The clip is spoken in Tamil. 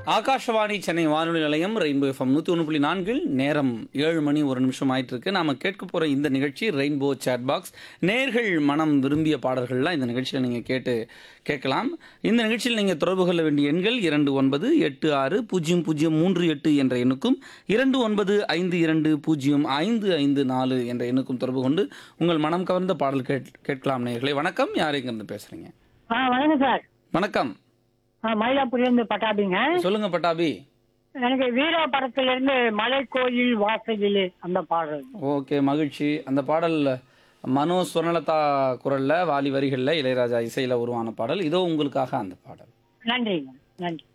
ஆகாஷவாணி சென்னை வானொலி நிலையம் ரெயின்போ எஃப்எம் நூற்றி ஒன்று புள்ளி நான்கில் நேரம் ஏழு மணி ஒரு நிமிஷம் ஆயிட்டு இருக்கு நாம கேட்க போகிற இந்த நிகழ்ச்சி ரெயின்போ சேட் பாக்ஸ் நேர்கள் மனம் விரும்பிய பாடல்கள்லாம் இந்த நிகழ்ச்சியில் நீங்கள் கேட்டு கேட்கலாம் இந்த நிகழ்ச்சியில் நீங்கள் தொடர்பு கொள்ள வேண்டிய எண்கள் இரண்டு ஒன்பது எட்டு ஆறு பூஜ்ஜியம் பூஜ்ஜியம் மூன்று எட்டு என்ற எண்ணுக்கும் இரண்டு ஒன்பது ஐந்து இரண்டு பூஜ்ஜியம் ஐந்து ஐந்து நாலு என்ற எண்ணுக்கும் தொடர்பு கொண்டு உங்கள் மனம் கவர்ந்த பாடல் கேட் கேட்கலாம் நேர்களே வணக்கம் யார் இங்கிருந்து பேசுகிறீங்க ஆ வணக்கம் சார் வணக்கம் ஆ மயிலாப்பூர்லேருந்து பட்டாபிங்க சொல்லுங்க பட்டாபி எனக்கு வீரா படத்திலிருந்து மலை கோயில் வாசலிலே அந்த பாடல் ஓகே மகிழ்ச்சி அந்த பாடல் மனோ சுவர்ணலதா குரல்ல வாலி வரிகளில் இளையராஜா இசையில் உருவான பாடல் இதோ உங்களுக்காக அந்த பாடல் நன்றிங்க நன்றி